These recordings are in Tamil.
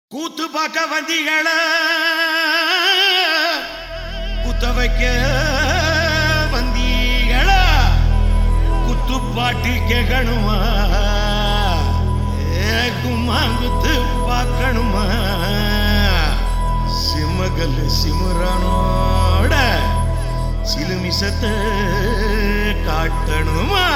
கூத்து பார்க்க வந்தீங்கள குத்த வைக்க வந்தீங்களா குத்து பாட்டு கேட்கணுமா ஏ கும்மாங்குத்து பார்க்கணுமா சிம்மகல் சிமுறானோட சிலுமிசத்தை காட்டணுமா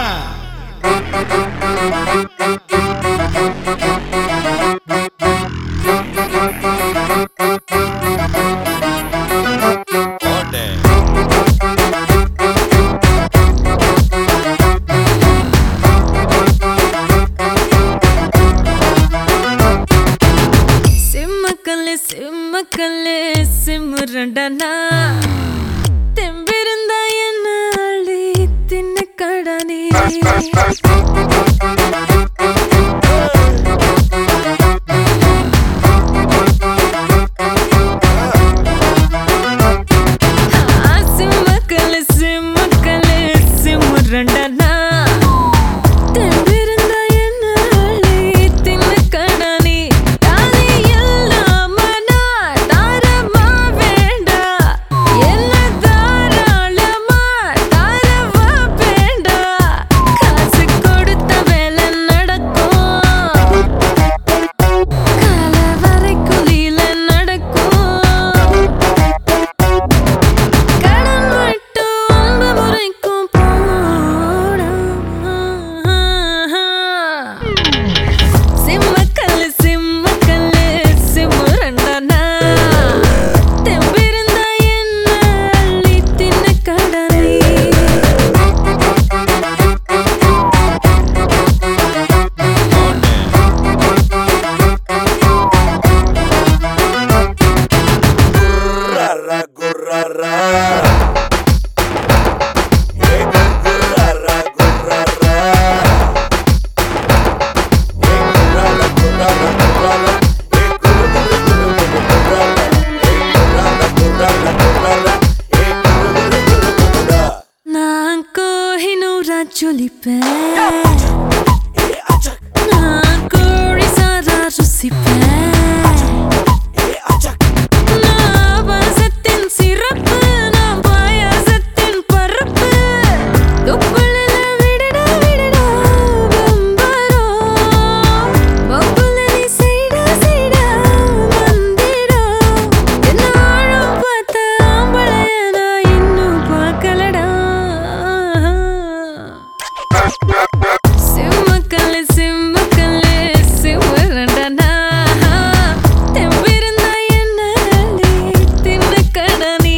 சிம்மக்கல்லு சிம்மக்கல்லு சிம்முரண்டனா தெம்பிருந்தா என்ன அள்ளி தின்ன கடனே ஆ, சிம்மக்கல்லு சிம்மக்கல்லு சிம்முரண்டனா தெம்பிருந்தா என்ன அள்ளி தின்ன கடனே தானே இல்லாம நான் தாரமா வேண்டா என்ன தாராளமா தாரவா வேண்டா காசு கொடுத்த வேலை நடக்கும் கால வரைக்குலில நடக்கும் கடன் மட்டும் அன்பு முறைக்கும் போடா சிம்மக்கல்லு சிம்மக்கல்லு சிம்முரண்டனா தெம்பிருந்தா என்ன அள்ளி தின்ன கடனே Gurrara, gurrara. Eh, gurrara, gurrara. Eh, gurrara, gurrara, gurrara. Eh, gurrara, gurrara, gurrara. Eh, gurrara, gurrara, gurrara. Eh, gurrara, gurrara. நான் கோஹினூரா ஜொலிப்பேன் Eh, achak, நான் கோழி சாரா ருசிப்பேன் eh, achak. நான் வாசத்தின் சிறப்பு நான் பாயாசத்தின் பருப்பு தொப்புளில விடடா விடடா வெம்பரோ பப்புல நீ செய்டா செய்டா வந்திடா என்ன ஆழம் பார்த்த ஆம்பளைய நான் இன்னும் பார்க்கலடா சிம்மக்கல்லு சிம்மக்கல்லு சிம்மரண்டனா தெம்பிருந்தா என்ன அள்ளி தின்ன கடனே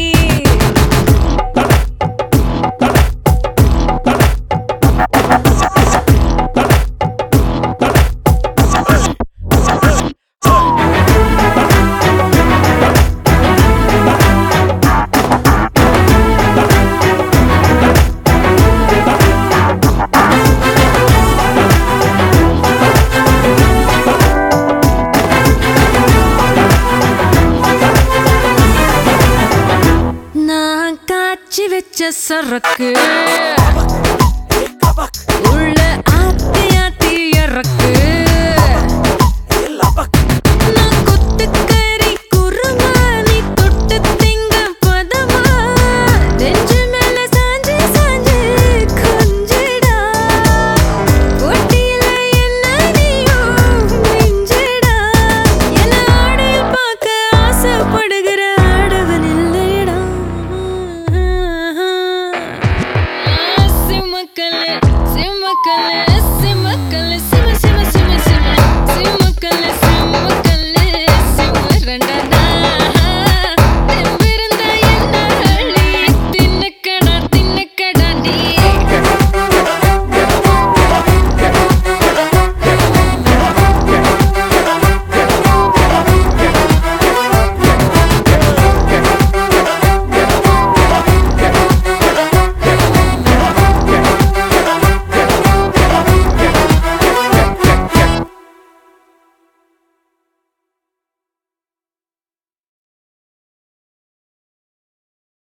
நான் காய்ச்சி வச்ச சரக்கு உள்ள ஆத்தி ஆத்தி இறக்கு